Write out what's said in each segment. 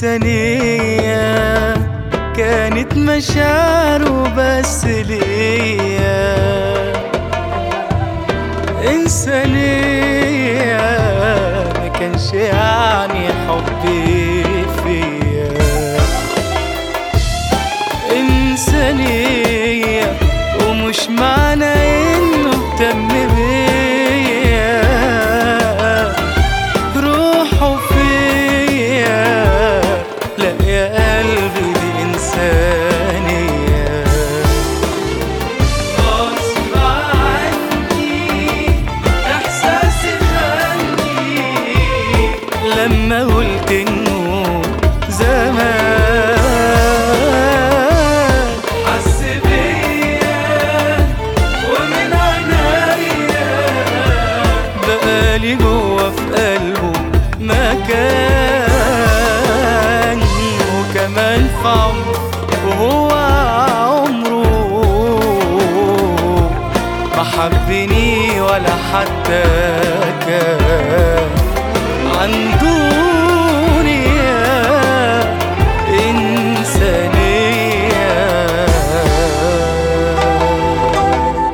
إنسانية كانت مشاعره بس ليا إنسانية ما كانش يعني حبي فيا إنسانية ومش معنى إنه اهتم بيا روحه فيا لا يا قلبي دي إنسانية غصب عني إحساسي خاني لما قلت إنه زمان حس بيا ومن عنايا بقالي جوا في قلبه مكان وكمان في عمره وهو عمره ما حبني ولا حتى كان عن دنيا إنسانية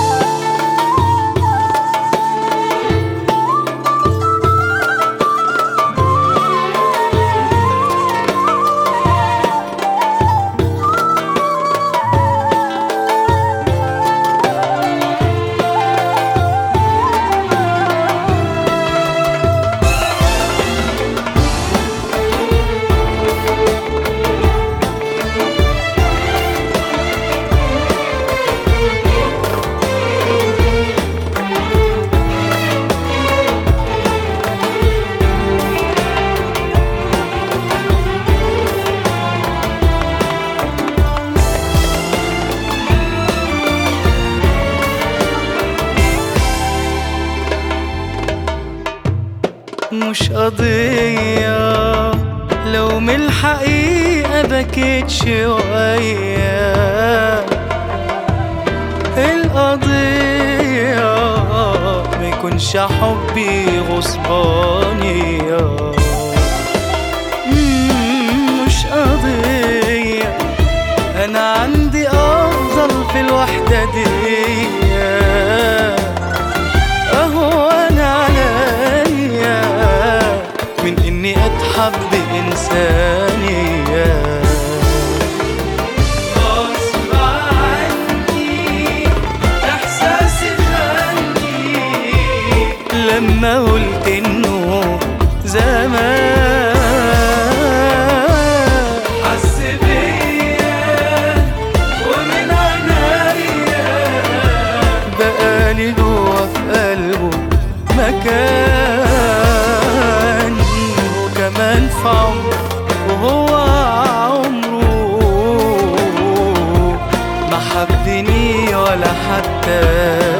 مش قضية لو من الحقيقة بكيت شوية القضية ما يكونش حبي غصبانية مم، مش قضية أنا عندي أفضل في الوحدة دي أهو أنا عليا من إني أتحب إنسانية غصب عني إحساسي خاني لما قلت إنه زمان حس بيا ومن عنايا بقالي جوا في قلبه مكان وكمان في عمره وهو عمره ما حبني ولا حتى